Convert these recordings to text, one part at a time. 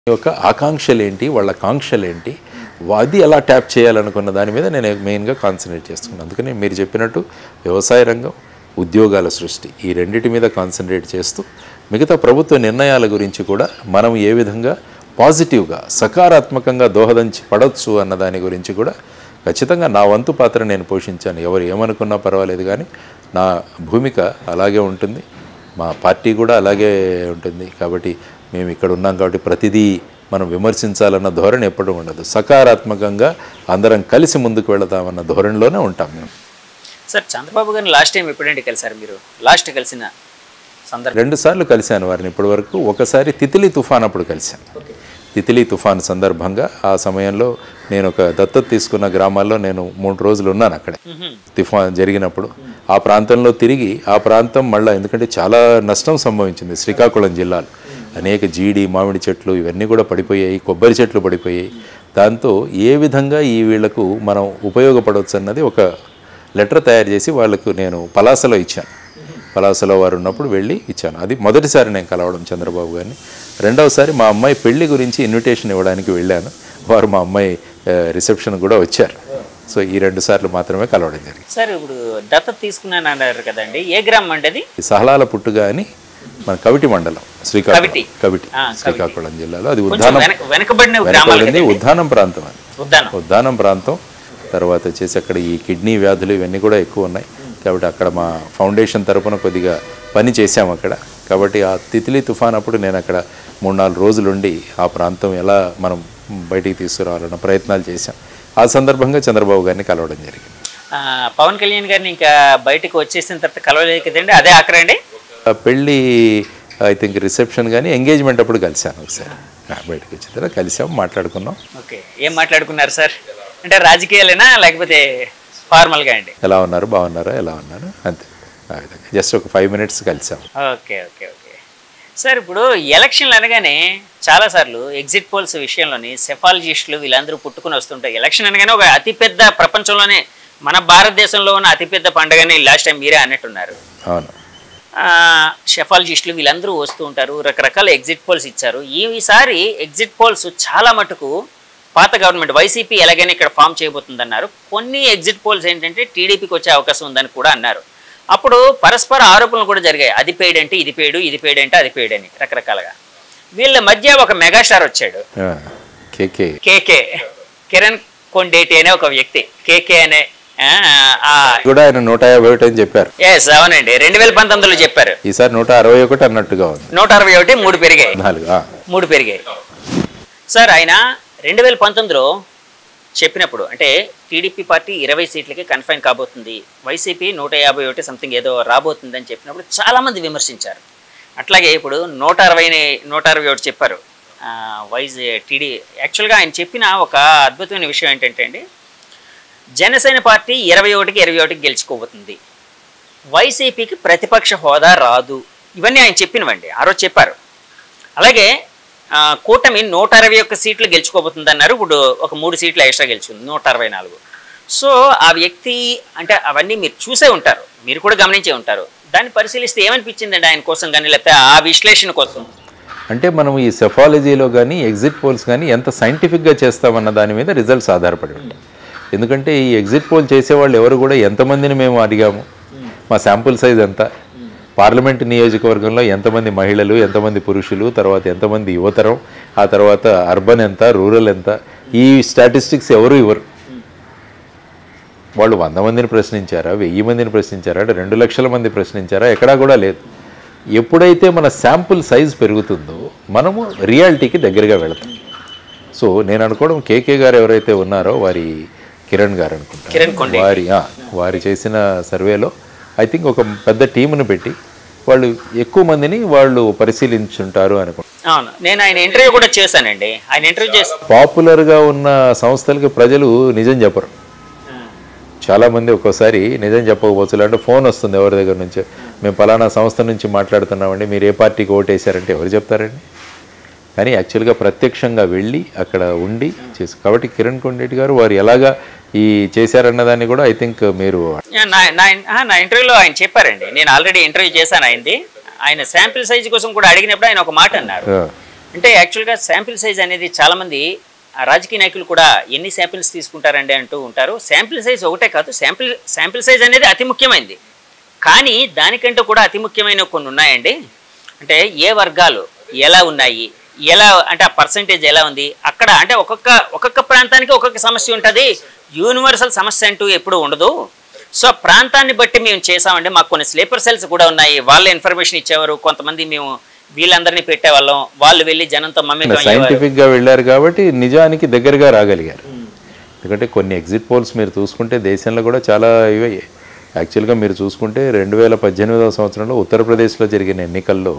యొక్క ఆకాంక్షలు ఏంటి వాళ్ళ కాంక్షలు ఏంటి అది ఎలా ట్యాప్ చేయాలనుకున్న దాని మీద నేను మెయిన్గా కాన్సన్ట్రేట్ చేస్తున్నాను అందుకని మీరు చెప్పినట్టు వ్యవసాయ రంగం ఉద్యోగాల సృష్టి ఈ రెండిటి మీద కాన్సన్ట్రేట్ చేస్తూ మిగతా ప్రభుత్వ నిర్ణయాల గురించి కూడా మనం ఏ విధంగా పాజిటివ్గా సకారాత్మకంగా దోహదం చే- పడవచ్చు అన్న దాని గురించి కూడా ఖచ్చితంగా నా వంతు పాత్ర నేను పోషించాను ఎవరు ఏమనుకున్నా పర్వాలేదు కానీ నా భూమిక అలాగే ఉంటుంది మా పార్టీ కూడా అలాగే ఉంటుంది కాబట్టి మేము ఇక్కడ ఉన్నాం కాబట్టి ప్రతిదీ మనం విమర్శించాలన్న ధోరణి ఎప్పుడూ ఉండదు సకారాత్మకంగా అందరం కలిసి ముందుకు వెళదామన్న ధోరణిలోనే ఉంటాం మేము సార్ చంద్రబాబు గారిని లాస్ట్ టైం ఎప్పుడంటే కలిసారు మీరు లాస్ట్ కలిసిన సందర్భం రెండు సార్లు కలిశాను వారిని ఇప్పటి వరకు ఒకసారి తితిలి తుఫాన్ అప్పుడు కలిశాను తితిలి తుఫాన్ సందర్భంగా ఆ సమయంలో నేను ఒక దత్తత తీసుకున్న గ్రామాల్లో నేను మూడు రోజులు ఉన్నాను అక్కడే తుఫాన్ జరిగినప్పుడు ఆ ప్రాంతంలో తిరిగి ఆ ప్రాంతం మళ్ళీ ఎందుకంటే చాలా నష్టం సంభవించింది శ్రీకాకుళం జిల్లాలో అనేక జీడి మామిడి చెట్లు ఇవన్నీ కూడా పడిపోయాయి కొబ్బరి చెట్లు పడిపోయాయి దాంతో ఏ విధంగా ఈ వీళ్లకు మనం ఉపయోగపడవచ్చు అన్నది ఒక లెటర్ తయారు చేసి వాళ్ళకు నేను పలాసలో ఇచ్చాను పలాసలో వారు ఉన్నప్పుడు వెళ్ళి ఇచ్చాను అది మొదటిసారి నేను కలవడం చంద్రబాబు గారిని రెండవసారి మా అమ్మాయి పెళ్లి గురించి ఇన్విటేషన్ ఇవ్వడానికి వెళ్ళాను వారు మా అమ్మాయి రిసెప్షన్ కూడా వచ్చారు సో ఈ రెండు సార్లు మాత్రమే కలవడం జరిగింది సార్ ఇప్పుడు దత్తత తీసుకున్నాను అన్నారు కదండి ఏ గ్రామం అండి అది ఈ సహలాల పుట్టుగా అని మన కవిటి మండలం శ్రీకాకుళం కవిటి. కవిటి ఆ, కవిటి. శ్రీకాకుళం జిల్లాలో అది కొంచెం ఉద్దానం వెనక వెనకబడిన గ్రామాలు వెనకబడింది కదండి? ఉద్దానం ప్రాంతం అది ఉద్దానం ఉద్దానం ప్రాంతం తర్వాత వచ్చేసి అక్కడ ఈ కిడ్నీ వ్యాధులు ఇవన్నీ కూడా ఎక్కువ ఉన్నాయి కాబట్టి అక్కడ మా ఫౌండేషన్ తరపున కొద్దిగా పని చేశాం అక్కడ కాబట్టి ఆ తితిలి తుఫాన్ అప్పుడు నేను అక్కడ మూడు నాలుగు రోజులుండి ఆ ప్రాంతం ఎలా మనం బయటికి తీసుకురావాలన్న ప్రయత్నాలు చేశాం ఆ సందర్భంగా చంద్రబాబు గారిని కలవడం జరిగింది ఆ, పవన్ కళ్యాణ్ గారిని ఇంకా బయటకు వచ్చేసిన తర్వాత కలవలేదు కదండి అదే ఆఖరండి ఆ పెళ్ళి ఐ థింక్ రిసెప్షన్ కానీ ఎంగేజ్మెంట్ అప్పుడు కలిశాను ఒకసారి ఆ, బయటకు వచ్చిన తర్వాత కలిసాం మాట్లాడుకున్నాం ఓకే ఏం మాట్లాడుకున్నారు సార్ అంటే రాజకీయాలేనా లేకపోతే ఫార్మల్గా అండి ఎలా ఉన్నారు బాగున్నారా ఎలా ఉన్నారు అంతే ఆ విధంగా జస్ట్ ఒక ఫైవ్ మినిట్స్ కలిసాం ఓకే ఓకే ఓకే సార్ ఇప్పుడు ఎలక్షన్లు అనగానే చాలాసార్లు ఎగ్జిట్ పోల్స్ విషయంలోని సెఫాలజిస్టులు వీళ్ళందరూ పుట్టుకుని వస్తుంటారు ఎలక్షన్ అనగానే ఒక అతిపెద్ద ప్రపంచంలోనే మన భారతదేశంలో ఉన్న అతిపెద్ద పండుగని లాస్ట్ టైం మీరే అన్నట్టున్నారు అవును షెఫాలజిస్టులు వీళ్ళందరూ వస్తూ ఉంటారు రకరకాల ఎగ్జిట్ పోల్స్ ఇచ్చారు ఈసారి ఎగ్జిట్ పోల్స్ చాలా మటుకు పాత గవర్నమెంట్ వైసీపీ ఎలాగైనా ఇక్కడ ఫామ్ చేయబోతుందన్నారు కొన్ని ఎగ్జిట్ పోల్స్ ఏంటంటే టీడీపీకి వచ్చే అవకాశం ఉందని కూడా అన్నారు అప్పుడు పరస్పర ఆరోపణలు కూడా జరిగాయి అది పేడ్ అంటే ఇది పేడు ఇది పేడ్ అంటే అది పేడ్ అని రకరకాలుగా వీళ్ళ మధ్య ఒక మెగాస్టార్ వచ్చాడు ఆ, కేకే కేకే కిరణ్ కొండేటి అనే ఒక వ్యక్తి కేకే అనే ఆ కూడా ఆయన నూట యాభై ఒకటి అని చెప్పారు ఎస్ అవునండి రెండు వేల పంతొమ్మిదిలో చెప్పారు ఈసారి నూట అరవై ఒకటి అన్నట్టుగా ఉంది నూట అరవై ఒకటి మూడు పెరిగాయి నాలుగు ఆ, మూడు పెరిగాయి సార్ ఆయన రెండు వేల పంతొమ్మిదిలో చెప్పినప్పుడు అంటే టీడీపీ పార్టీ ఇరవై సీట్లకి కన్ఫైన్ కాబోతుంది వైసీపీ నూట యాభై ఒకటి సంథింగ్ ఏదో రాబోతుంది అని చెప్పినప్పుడు చాలామంది విమర్శించారు అట్లాగే ఇప్పుడు నూట అరవైని నూట అరవై ఒకటి చెప్పారు ఆ, వైజ్ టీడీ యాక్చువల్గా ఆయన చెప్పిన ఒక అద్భుతమైన విషయం ఏంటంటే అండి జనసేన పార్టీ ఇరవై ఒకటికి ఇరవై ఒకటికి గెలుచుకోబోతుంది వైసీపీకి ప్రతిపక్ష హోదా రాదు ఇవన్నీ ఆయన చెప్పినవండి ఆ రోజు చెప్పారు అలాగే ఆ, కూటమి నూట అరవై ఒక్క సీట్లు గెలుచుకోబోతుంది అన్నారు ఇప్పుడు ఒక మూడు సీట్లు ఎక్స్ట్రా గెలుచుకుంది నూట అరవై నాలుగు సో ఆ వ్యక్తి అంటే అవన్నీ మీరు చూసే ఉంటారు మీరు కూడా గమనించే ఉంటారు దాన్ని పరిశీలిస్తే ఏమనిపించిందండి ఆయన కోసం కానీ లేకపోతే ఆ విశ్లేషణ కోసం అంటే మనం ఈ సెఫాలజీలో కానీ ఎగ్జిట్ పోల్స్ కానీ ఎంత సైంటిఫిక్గా చేస్తామన్న దాని మీద రిజల్ట్స్ ఆధారపడి ఉంటాయి ఎందుకంటే ఈ ఎగ్జిట్ పోల్ చేసేవాళ్ళు ఎవరు కూడా ఎంతమందిని మేము అడిగాము మా శాంపుల్ సైజ్ ఎంత పార్లమెంట్ నియోజకవర్గంలో ఎంతమంది మహిళలు ఎంతమంది పురుషులు తర్వాత ఎంతమంది యువతరం ఆ తర్వాత అర్బన్ ఎంత రూరల్ ఎంత ఈ స్టాటిస్టిక్స్ ఎవరు ఇవ్వరు వాళ్ళు వంద మందిని ప్రశ్నించారా వెయ్యి మందిని ప్రశ్నించారా అంటే రెండు లక్షల మంది ప్రశ్నించారా ఎక్కడా కూడా లేదు ఎప్పుడైతే మన శాంపుల్ సైజ్ పెరుగుతుందో మనము రియాలిటీకి దగ్గరగా వెళతాం సో నేను అనుకోవడం కేకే గారు ఎవరైతే ఉన్నారో వారి కిరణ్ గారు అనుకుంటా కిరణ్ కొండే వారి ఆ, వారి చేసిన సర్వేలో ఐ థింక్ ఒక పెద్ద టీమును పెట్టి వాళ్ళు ఎక్కువ మందిని వాళ్ళు పరిశీలించుంటారు అనుకుంటా అవును నేను ఆయన ఇంటర్వ్యూ కూడా చేశానండి ఆయన ఇంటర్వ్యూ చేసి పాపులర్గా ఉన్న సంస్థలకి ప్రజలు నిజం చెప్పరు చాలామంది ఒక్కోసారి నిజం చెప్పకపోవచ్చు అంటే ఫోన్ వస్తుంది ఎవరి దగ్గర నుంచి మేము పలానా సంస్థ నుంచి మాట్లాడుతున్నామండి మీరు ఏ పార్టీకి ఓటేశారంటే ఎవరు చెప్తారండి కానీ యాక్చువల్గా ప్రత్యక్షంగా వెళ్ళి అక్కడ ఉండి చేసు కాబట్టి కిరణ్ కొండేటి గారు వారు ఎలాగా ఈ చేశారన్న దాన్ని కూడా ఐ థింక్ మీరు యా, నా నా ఆ, నా ఇంటర్వ్యూలో ఆయన చెప్పారండి నేను ఆల్రెడీ ఇంటర్వ్యూ చేశాను ఆయనది ఆయన శాంపిల్ సైజ్ కోసం కూడా అడిగినప్పుడు ఆయన ఒక మాట అన్నారు ఆ, అంటే యాక్చువల్గా శాంపిల్ సైజ్ అనేది చాలామంది ఆ రాజకీయ నాయకులు కూడా ఎన్ని శాంపిల్స్ తీసుకుంటారండి అంటూ ఉంటారు శాంపిల్ సైజ్ ఒకటే కాదు శాంపిల్ శాంపిల్ సైజ్ అనేది అతి ముఖ్యమైనది కానీ దానికంటే కూడా అతి ముఖ్యమైన కొన్ని ఉన్నాయండి అంటే ఏ వర్గాలు ఎలా ఉన్నాయి ఎలా అంటే ఆ పర్సంటేజ్ ఎలా ఉంది అక్కడ అంటే ఒక్కొక్క ఒక్కొక్క ప్రాంతానికి ఒక్కొక్క సమస్య ఉంటుంది యూనివర్సల్ సమస్య అంటూ ఎప్పుడు ఉండదు సో ప్రాంతాన్ని బట్టి మేము చేసామండి మాకు కొన్ని స్లీపర్ సెల్స్ కూడా ఉన్నాయి వాళ్ళ ఇన్ఫర్మేషన్ ఇచ్చేవారు కొంతమంది మేము వీళ్ళందరినీ పెట్టేవాళ్ళం వాళ్ళు వెళ్ళి జనంతో మమ్మల్ని సైంటిఫిక్ గా వెళ్ళారు కాబట్టి నిజానికి దగ్గరగా రాగలిగారు ఎందుకంటే కొన్ని ఎగ్జిట్ పోల్స్ మీరు చూసుకుంటే దేశంలో కూడా చాలా ఇవే యాక్చువల్గా మీరు చూసుకుంటే రెండు వేల పద్దెనిమిదవ సంవత్సరంలో ఉత్తరప్రదేశ్లో జరిగిన ఎన్నికల్లో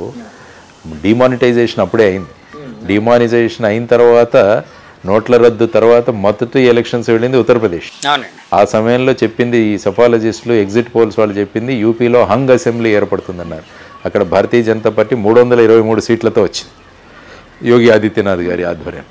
డిమానిటైజేషన్ అప్పుడే అయింది డిమానిటైజేషన్ అయిన తర్వాత నోట్ల రద్దు తర్వాత మొదటి ఎలక్షన్స్ వెళ్ళింది ఉత్తరప్రదేశ్ అవునండి ఆ సమయంలో చెప్పింది ఈ సఫాలజిస్టులు ఎగ్జిట్ పోల్స్ వాళ్ళు చెప్పింది యూపీలో హంగ్ అసెంబ్లీ ఏర్పడుతుందన్నారు అక్కడ భారతీయ జనతా పార్టీ మూడు వందల ఇరవై మూడు సీట్లతో వచ్చింది యోగి ఆదిత్యనాథ్ గారి ఆధ్వర్యం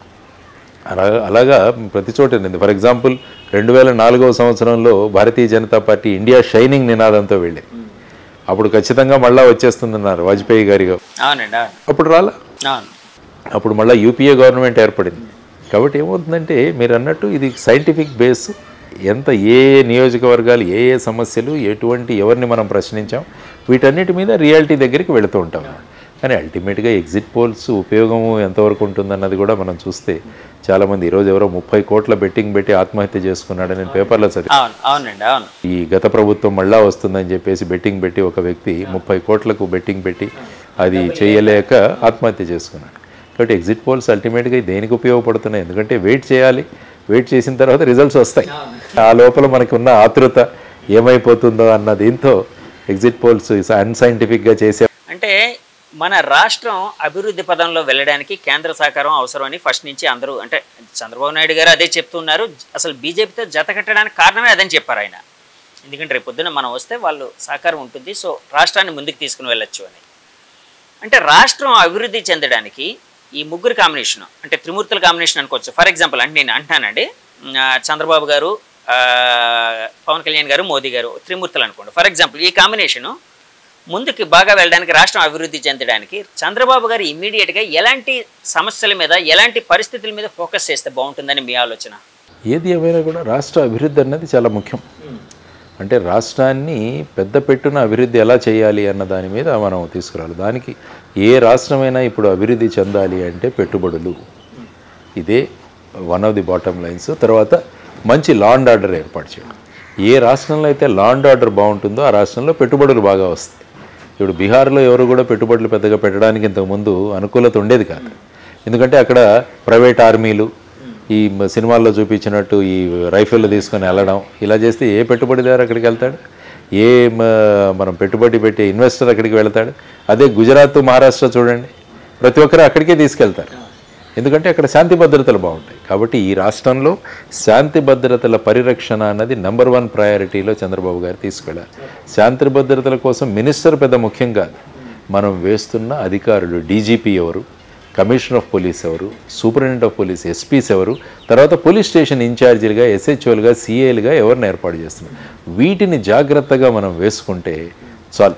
అలా అలాగా ప్రతి చోట ఉంది ఫర్ ఎగ్జాంపుల్ రెండు వేల నాలుగవ సంవత్సరంలో Bharatiya Janata party India shining నినాదంతో వెళ్ళింది అప్పుడు ఖచ్చితంగా మళ్ళా వచ్చేస్తుందన్నారు వాజ్పేయి గారిగా అవునండి అవును అప్పుడు రాలా అవును అప్పుడు మళ్ళీ యూపీఏ గవర్నమెంట్ ఏర్పడింది కాబట్టి ఏమవుతుందంటే మీరు అన్నట్టు ఇది సైంటిఫిక్ బేస్ ఎంత ఏ ఏ నియోజకవర్గాలు ఏ ఏ సమస్యలు ఎటువంటి ఎవరిని మనం ప్రశ్నించాం వీటన్నిటి మీద రియాలిటీ దగ్గరికి వెళుతూ ఉంటాం కానీ అల్టిమేట్గా ఎగ్జిట్ పోల్స్ ఉపయోగం ఎంతవరకు ఉంటుందన్నది కూడా మనం చూస్తే చాలామంది ఈరోజు ఎవరో ముప్పై కోట్ల బెట్టింగ్ పెట్టి ఆత్మహత్య చేసుకున్నాడని నేను పేపర్లో చదివి అవును అవునండి అవును ఈ గత ప్రభుత్వం మళ్ళా వస్తుందని చెప్పేసి బెట్టింగ్ పెట్టి ఒక వ్యక్తి ముప్పై కోట్లకు బెట్టింగ్ పెట్టి అది చేయలేక ఆత్మహత్య చేసుకున్నాడు కాబట్టి ఎగ్జిట్ పోల్స్ అల్టిమేట్గా దేనికి ఉపయోగపడుతున్నాయి ఎందుకంటే వెయిట్ చేయాలి వెయిట్ చేసిన తర్వాత రిజల్ట్స్ వస్తాయి ఆ లోపల మనకి ఉన్న ఆతృత ఏమైపోతుందో అన్న దీంతో ఎగ్జిట్ పోల్స్ అన్సైంటిఫిక్గా చేసే అంటే మన రాష్ట్రం అభివృద్ధి పదంలో వెళ్ళడానికి కేంద్ర సహకారం అవసరమని ఫస్ట్ నుంచి అందరూ అంటే చంద్రబాబు నాయుడు గారు అదే చెప్తున్నారు అసలు బీజేపీతో జత కట్టడానికి కారణమే అదని చెప్పారు ఆయన ఎందుకంటే రేపు పొద్దున మనం వస్తే వాళ్ళు సహకారం ఉంటుంది సో రాష్ట్రాన్ని ముందుకు తీసుకుని వెళ్ళొచ్చు అని అంటే రాష్ట్రం అభివృద్ధి చెందడానికి ఈ ముగ్గురు కాంబినేషన్ అంటే త్రిమూర్తుల కాంబినేషన్ అనుకోవచ్చు ఫర్ ఎగ్జాంపుల్ అంటే నేను అంటున్నానండి ఆ, చంద్రబాబు గారు ఆ, పవన్ కళ్యాణ్ గారు మోదీ గారు త్రిమూర్తులు అనుకోండి ఫర్ ఎగ్జాంపుల్ ఈ కాంబినేషను ముందుకు బాగా వెళ్ళడానికి రాష్ట్రం అభివృద్ధి చెందడానికి చంద్రబాబు గారు ఇమ్మీడియట్గా ఎలాంటి సమస్యల మీద ఎలాంటి పరిస్థితుల మీద ఫోకస్ చేస్తే బాగుంటుందని మీ ఆలోచన ఏది ఏమైనా కూడా రాష్ట్ర అభివృద్ధి అన్నది చాలా ముఖ్యం అంటే రాష్ట్రాన్ని పెద్ద పెట్టున అభివృద్ధి ఎలా చేయాలి అన్న దాని మీద మనం తీసుకురావాలి దానికి ఏ రాష్ట్రమైనా ఇప్పుడు అభివృద్ధి చెందాలి అంటే పెట్టుబడులు ఇదే one of the bottom lines తర్వాత మంచి లా అండ్ ఆర్డర్ ఏర్పాటు చేయడం ఏ రాష్ట్రంలో అయితే లా అండ్ ఆర్డర్ బాగుంటుందో ఆ రాష్ట్రంలో పెట్టుబడులు బాగా వస్తాయి ఇప్పుడు బీహార్లో ఎవరు కూడా పెట్టుబడులు పెద్దగా పెట్టడానికి ఇంతకుముందు అనుకూలత ఉండేది కాదు ఎందుకంటే అక్కడ ప్రైవేట్ ఆర్మీలు ఈ మ- సినిమాల్లో చూపించినట్టు ఈ రైఫిల్ తీసుకొని వెళ్ళడం ఇలా చేస్తే ఏ పెట్టుబడిదారు అక్కడికి వెళ్తాడు ఏ మ- మనం పెట్టుబడి పెట్టే ఇన్వెస్టర్ అక్కడికి వెళ్తాడు అదే గుజరాత్ మహారాష్ట్ర చూడండి ప్రతి ఒక్కరు అక్కడికే తీసుకెళ్తారు ఎందుకంటే అక్కడ శాంతి భద్రతలు బాగుంటాయి కాబట్టి ఈ రాష్ట్రంలో శాంతి భద్రతల పరిరక్షణ అన్నది నెంబర్ వన్ ప్రయారిటీలో చంద్రబాబు గారు తీసుకెళ్ళారు శాంతి భద్రతల కోసం మినిస్టర్ పెద్ద ముఖ్యం కాదు మనం వేస్తున్న అధికారులు డీజీపీ ఎవరు కమిషనర్ ఆఫ్ పోలీస్ ఎవరు సూపరింటెండెంట్ ఆఫ్ పోలీస్ ఎస్పీస్ ఎవరు తర్వాత పోలీస్ స్టేషన్ ఇన్ఛార్జీలుగా ఎస్హెచ్ఓలుగా సిఏలుగా ఎవరిని ఏర్పాటు చేస్తున్నారు వీటిని జాగ్రత్తగా మనం వేసుకుంటే చాలు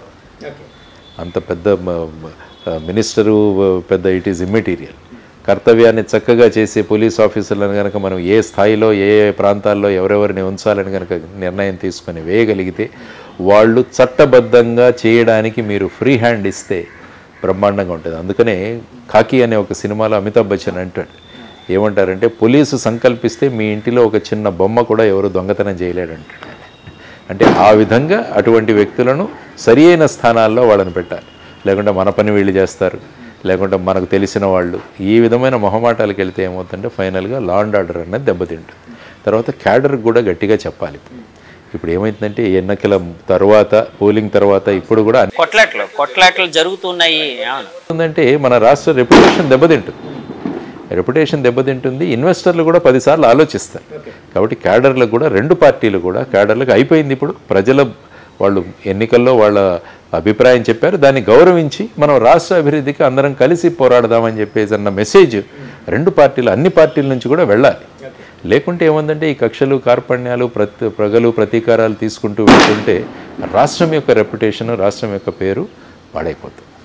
అంత పెద్ద మ- మ- మినిస్టరు పెద్ద ఇట్ ఈస్ ఇమ్మెటీరియల్ కర్తవ్యాన్ని చక్కగా చేసే పోలీస్ ఆఫీసర్లను కనుక మనం ఏ స్థాయిలో ఏ ఏ ప్రాంతాల్లో ఎవరెవరిని ఉంచాలని కనుక నిర్ణయం తీసుకొని వేయగలిగితే వాళ్ళు చట్టబద్ధంగా చేయడానికి మీరు ఫ్రీ హ్యాండ్ ఇస్తే బ్రహ్మాండంగా ఉంటుంది అందుకనే కాకి అనే ఒక సినిమాలో అమితాబ్ బచ్చన్ అంటాడు ఏమంటారంటే పోలీసు సంకల్పిస్తే మీ ఇంటిలో ఒక చిన్న బొమ్మ కూడా ఎవరు దొంగతనం చేయలేడంటాడు అంటే ఆ విధంగా అటువంటి వ్యక్తులను సరి అయిన స్థానాల్లో వాళ్ళని పెట్టాలి లేకుంటే మన పని వీళ్ళు చేస్తారు లేకుంటే మనకు తెలిసిన వాళ్ళు ఈ విధమైన మొహమాటాలకు వెళ్తే ఏమవుతుందంటే ఫైనల్గా లా అండ్ ఆర్డర్ అనేది దెబ్బతింటుంది తర్వాత క్యాడర్కి కూడా గట్టిగా చెప్పాలి ఇప్పుడు ఏమైందంటే ఎన్నికల తర్వాత పోలింగ్ తర్వాత ఇప్పుడు కూడా అన్ని కొట్లాట్లు కొట్లాట్లు జరుగుతున్నాయి అవును ఉందంటే మన రాష్ట్ర రెప్యుటేషన్ దెబ్బతింటుంది రెప్యుటేషన్ దెబ్బతింటుంది ఇన్వెస్టర్లు కూడా పదిసార్లు ఆలోచిస్తారు కాబట్టి క్యాడర్లకు కూడా రెండు పార్టీలు కూడా క్యాడర్లకు అయిపోయింది ఇప్పుడు ప్రజల వాళ్ళు ఎన్నికల్లో వాళ్ళ అభిప్రాయం చెప్పారు దాన్ని గౌరవించి మనం రాష్ట్ర అభివృద్ధికి అందరం కలిసి పోరాడదామని చెప్పేసి అన్న మెసేజ్ రెండు పార్టీలు అన్ని పార్టీల నుంచి కూడా వెళ్ళాలి లేకుంటే ఏముందంటే ఈ కక్షలు కార్పణ్యాలు ప్రతి ప్రగలు ప్రతీకారాలు తీసుకుంటూ వెళ్తుంటే రాష్ట్రం యొక్క రెప్యుటేషన్ రాష్ట్రం యొక్క పేరు పాడైపోతుంది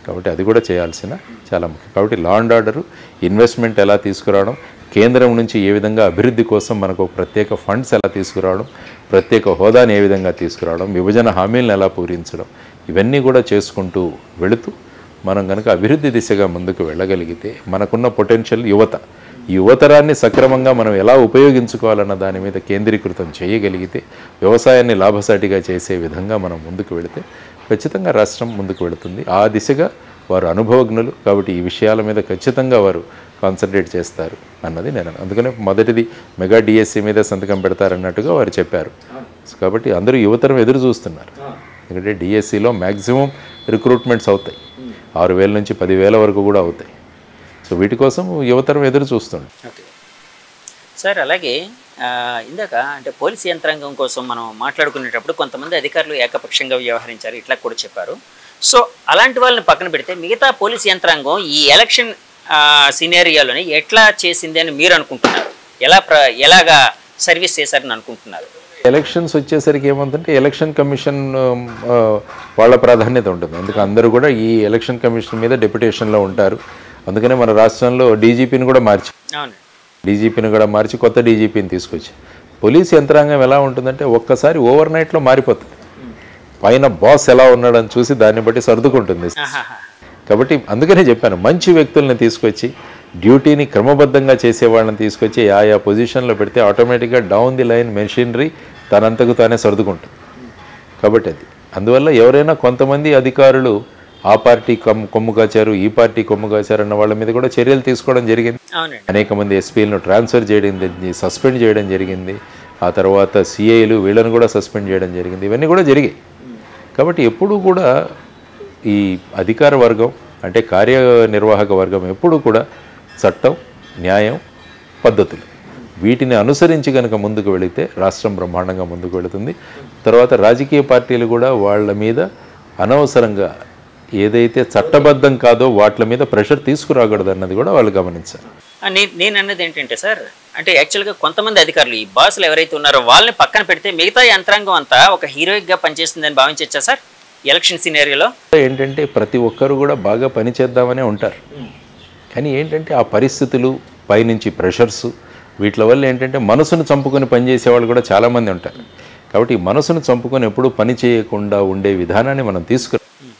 కాబట్టి అది కూడా చేయాల్సిన చాలా ముఖ్యం కాబట్టి లా అండ్ ఆర్డర్ ఇన్వెస్ట్మెంట్ ఎలా తీసుకురావడం కేంద్రం నుంచి ఏ విధంగా అభివృద్ధి కోసం మనకు ఒక ప్రత్యేక ఫండ్స్ ఎలా తీసుకురావడం ప్రత్యేక హోదాని ఏ విధంగా తీసుకురావడం విభజన హామీలను ఎలా పూరించడం ఇవన్నీ కూడా చేసుకుంటూ వెళుతూ మనం కనుక అభివృద్ధి దిశగా ముందుకు వెళ్ళగలిగితే మనకున్న పొటెన్షియల్ యువత ఈ యువతరాన్ని సక్రమంగా మనం ఎలా ఉపయోగించుకోవాలన్న దాని మీద కేంద్రీకృతం చేయగలిగితే వ్యవసాయాన్ని లాభసాటిగా చేసే విధంగా మనం ముందుకు వెళితే ఖచ్చితంగా రాష్ట్రం ముందుకు వెళుతుంది ఆ దిశగా వారు అనుభవజ్ఞులు కాబట్టి ఈ విషయాల మీద ఖచ్చితంగా వారు కాన్సన్ట్రేట్ చేస్తారు అన్నది నేను అందుకనే మొదటిది మెగా డిఎస్సి మీద సంతకం పెడతారన్నట్టుగా వారు చెప్పారు కాబట్టి అందరూ యువతరం ఎదురు చూస్తున్నారు ఎందుకంటే డిఎస్సిలో మ్యాక్సిమం రిక్రూట్మెంట్స్ అవుతాయి ఆరు వేల నుంచి పదివేల వరకు కూడా అవుతాయి సో వీటి కోసం యువతరం ఎదురు చూస్తుంది ఓకే సార్ అలాగే ఆ, ఇందాక అంటే పోలీస్ యంత్రాంగం కోసం మనం మాట్లాడుకునేటప్పుడు కొంతమంది అధికారులు ఏకపక్షంగా వ్యవహరించారు ఇట్లా కూడా చెప్పారు సో అలాంటి వాళ్ళని పక్కన పెడితే మిగతా పోలీస్ యంత్రాంగం ఈ ఎలక్షన్ సినేరియాలోని ఎట్లా చేసింది అని మీరు అనుకుంటున్నారు ఎలా ప్ర ఎలాగా సర్వీస్ చేశారని అనుకుంటున్నారు ఎలక్షన్స్ వచ్చేసరికి ఏమంటుంటే ఎలక్షన్ కమిషన్ ఆ, వాళ్ళ ప్రాధాన్యత ఉంటుంది ఎందుకు అందరూ కూడా ఈ ఎలక్షన్ కమిషన్ మీద డెప్యుటేషన్లో ఉంటారు అందుకనే మన రాష్ట్రంలో డీజీపీని కూడా మార్చి అవును డీజీపీని కూడా మార్చి కొత్త డీజీపీని తీసుకొచ్చి పోలీస్ యంత్రాంగం ఎలా ఉంటుందంటే ఒక్కసారి ఓవర్ నైట్లో మారిపోతుంది పైన బాస్ ఎలా ఉన్నాడని చూసి దాన్ని బట్టి సర్దుకుంటుంది ఆహాహా. కాబట్టి అందుకనే చెప్పాను మంచి వ్యక్తుల్ని తీసుకొచ్చి డ్యూటీని క్రమబద్ధంగా చేసే వాళ్ళని తీసుకొచ్చి ఆయా పొజిషన్లో పెడితే ఆటోమేటిక్గా డౌన్ ది లైన్ మెషినరీ తనంతకు తానే సర్దుకుంటుంది కాబట్టి అది అందువల్ల ఎవరైనా కొంతమంది అధికారులు ఆ పార్టీ కొమ్ము కొమ్ము కాచారు ఈ పార్టీ కొమ్ము కాచారు అన్న వాళ్ళ మీద కూడా చర్యలు తీసుకోవడం జరిగింది అవునండి అనేక మంది ఎస్పీలను ట్రాన్స్ఫర్ చేయడం జరిగింది సస్పెండ్ చేయడం జరిగింది ఆ తర్వాత సిఐలు వీళ్ళని కూడా సస్పెండ్ చేయడం జరిగింది ఇవన్నీ కూడా జరిగాయి కాబట్టి ఎప్పుడూ కూడా ఈ అధికార వర్గం అంటే కార్యనిర్వాహక వర్గం ఎప్పుడూ కూడా చట్టం న్యాయం పద్ధతులు వీటిని అనుసరించి కనుక ముందుకు వెళితే రాష్ట్రం బ్రహ్మాండంగా ముందుకు వెళుతుంది తర్వాత రాజకీయ పార్టీలు కూడా వాళ్ళ మీద అనవసరంగా ఏదైతే చట్టబద్ధం కాదో వాటి మీద ప్రెషర్ తీసుకురాకూడదు అన్నది కూడా వాళ్ళు గమనించారు ఆ, నే- నేను అన్నది ఏంటంటే సార్ అంటే యాక్చువల్గా కొంతమంది అధికారులు ఈ బాసులు ఎవరైతే ఉన్నారో వాళ్ళని పక్కన పెడితే మిగతా యంత్రాంగం అంతా ఒక హీరోయిక్గా పనిచేస్తుందని భావించవచ్చా సార్ ఎలక్షన్ సినేరియోలో ఏంటంటే ప్రతి ఒక్కరు కూడా బాగా పని చేద్దామనే ఉంటారు కానీ ఏంటంటే ఆ పరిస్థితులు పైనుంచి ప్రెషర్స్ వీటి వల్ల ఏంటంటే మనసును చంపుకొని పనిచేసే వాళ్ళు కూడా చాలామంది ఉంటారు కాబట్టి ఈ మనసును చంపుకొని ఎప్పుడూ పని చేయకుండా ఉండే విధానాన్ని మనం తీసుకు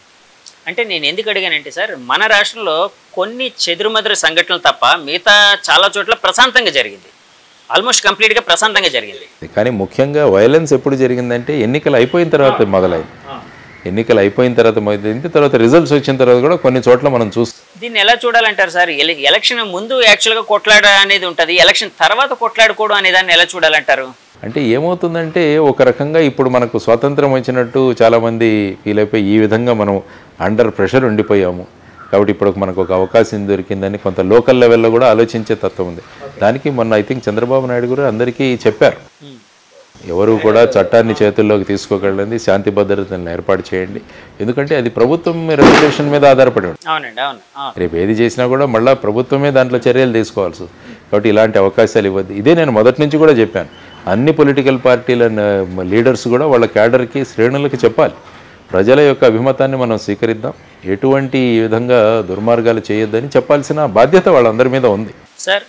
అంటే నేను ఎందుకు అడిగానంటే సార్ మన రాష్ట్రంలో కొన్ని చెదురుమదురు సంఘటనలు తప్ప మిగతా చాలా చోట్ల ప్రశాంతంగా జరిగింది ఆల్మోస్ట్ కంప్లీట్గా ప్రశాంతంగా జరిగింది కానీ ముఖ్యంగా వైలెన్స్ ఎప్పుడు జరిగిందంటే ఎన్నికలు అయిపోయిన తర్వాత మొదలైంది ఎన్నికలు అయిపోయిన తర్వాత మొదలైంది తర్వాత రిజల్ట్స్ వచ్చిన తర్వాత కూడా కొన్ని చోట్ల మనం చూస్తాం దీన్ని ఎలా చూడాలంటారు సార్ ఎల- ఎలక్షన్ ముందు యాక్చువల్గా కొట్లాడ అనేది ఉంటుంది ఎలక్షన్ తర్వాత కొట్లాడుకోవడం అనే దాన్ని ఎలా చూడాలంటారు అంటే ఏమవుతుందంటే ఒక రకంగా ఇప్పుడు మనకు స్వాతంత్రం వచ్చినట్టు చాలామంది ఫీల్ అయిపోయి ఈ విధంగా మనం అండర్ ప్రెషర్ ఉండిపోయాము కాబట్టి ఇప్పుడు మనకు ఒక అవకాశం దొరికిందని కొంత లోకల్ లెవెల్లో కూడా ఆలోచించే తత్వం ఉంది దానికి మొన్న ఐ థింక్ చంద్రబాబు నాయుడు కూడా అందరికీ చెప్పారు ఎవరు కూడా చట్టాన్ని చేతుల్లోకి తీసుకోగలండి శాంతి భద్రతలను ఏర్పాటు చేయండి ఎందుకంటే అది ప్రభుత్వం రెగ్యులేషన్ మీద ఆధారపడి ఉంటుంది అవునండి అవును అవును. రేపు ఏది చేసినా కూడా మళ్ళీ ప్రభుత్వమే దాంట్లో చర్యలు తీసుకోవాల్సి వస్తుంది. కాబట్టి ఇలాంటి అవకాశాలు ఇవ్వద్దు ఇదే నేను మొదటి నుంచి కూడా చెప్పాను అన్ని పొలిటికల్ పార్టీల న- లీడర్స్ కూడా వాళ్ళ క్యాడర్కి శ్రేణులకి చెప్పాలి ప్రజల యొక్క అభిమతాన్ని మనం స్వీకరిద్దాం ఎటువంటి ఈ విధంగా దుర్మార్గాలు చేయొద్దని చెప్పాల్సిన బాధ్యత వాళ్ళందరి మీద ఉంది సార్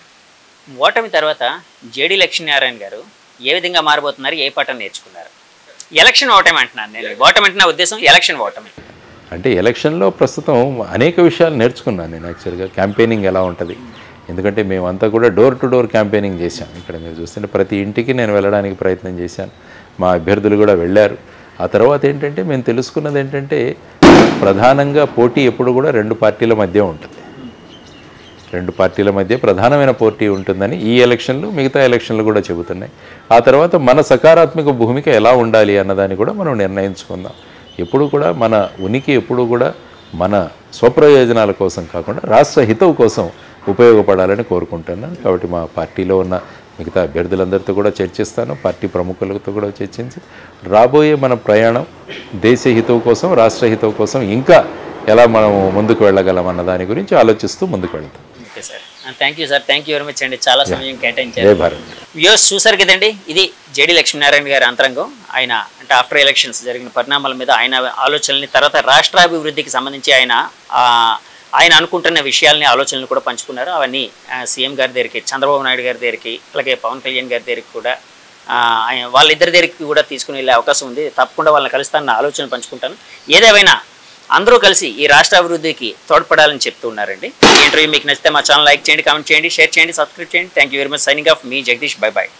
ఓటమి తర్వాత జేడి లక్ష్మీనారాయణ గారు ఏ విధంగా మారబోతున్నారు ఏ పాఠం నేర్చుకున్నారు ఎలక్షన్ ఓటమి అంటున్నాను నేను ఓటమి అంటే నా ఉద్దేశం ఎలక్షన్ ఓటమి అంటే ఎలక్షన్లో ప్రస్తుతం అనేక విషయాలు నేర్చుకున్నాను నేను యాక్చువల్గా క్యాంపెయినింగ్ ఎలా ఉంటుంది ఎందుకంటే మేమంతా కూడా డోర్ టు డోర్ క్యాంపెయినింగ్ చేశాం ఇక్కడ మీరు చూస్తుంటే ప్రతి ఇంటికి నేను వెళ్ళడానికి ప్రయత్నం చేశాను మా అభ్యర్థులు కూడా వెళ్ళారు ఆ తర్వాత ఏంటంటే మేము తెలుసుకున్నది ఏంటంటే ప్రధానంగా పోటీ ఎప్పుడు కూడా రెండు పార్టీల మధ్య ఉంటుంది రెండు పార్టీల మధ్య ప్రధానమైన పోటీ ఉంటుందని ఈ ఎలక్షన్లు మిగతా ఎలక్షన్లు కూడా చెబుతున్నాయి ఆ తర్వాత మన సకారాత్మక భూమిక ఎలా ఉండాలి అన్నదాన్ని కూడా మనం నిర్ణయించుకుందాం ఎప్పుడు కూడా మన ఉనికి ఎప్పుడు కూడా మన స్వప్రయోజనాల కోసం కాకుండా రాష్ట్ర హితవు కోసం ఉపయోగపడాలని కోరుకుంటున్నాను కాబట్టి మా పార్టీలో ఉన్న మిగతా అభ్యర్థులందరితో కూడా చర్చిస్తాను పార్టీ ప్రముఖులతో కూడా చర్చించి రాబోయే మన ప్రయాణం దేశ హితవు కోసం రాష్ట్ర హితవు కోసం ఇంకా ఎలా మనం ముందుకు వెళ్ళగలం అన్న దాని గురించి ఆలోచిస్తూ ముందుకు వెళ్తాం okay sir thank you sir thank you very much అండి చాలా సమయం జై కేటాయించారు భారత్ వ్యూస్ చూసారు కదండి ఇది జేడి లక్ష్మీనారాయణ గారి అంతరంగం ఆయన అంటే ఆఫ్టర్ ఎలక్షన్స్ జరిగిన పరిణామాల మీద ఆయన ఆలోచనల్ని తర్వాత రాష్ట్రాభివృద్ధికి సంబంధించి ఆయన ఆ, ఆయన అనుకుంటున్న విషయాల్ని ఆలోచనలు కూడా పంచుకున్నారు అవన్నీ ఆ, సీఎం గారి దగ్గరికి చంద్రబాబు నాయుడు గారి దగ్గరికి అలాగే పవన్ కళ్యాణ్ గారి దగ్గరికి కూడా ఆ, ఆయన వాళ్ళిద్దరి దగ్గరికి కూడా తీసుకుని వెళ్ళే అవకాశం ఉంది తప్పకుండా వాళ్ళని కలుస్తానన్న ఆలోచన పంచుకుంటాను ఏదేమైనా అందరూ కలిసి ఈ రాష్ట్ర అభివృద్ధికి తోడ్పడాలని చెప్తూ ఉన్నారండి ఈ ఇంటర్వ్యూ మీకు నచ్చితే మా ఛానల్ లైక్ చేయండి కామెంట్ చేయండి షేర్ చేయండి సబ్స్క్రైబ్ చేయండి thank you very much signing off మీ జగదీష్ బై బై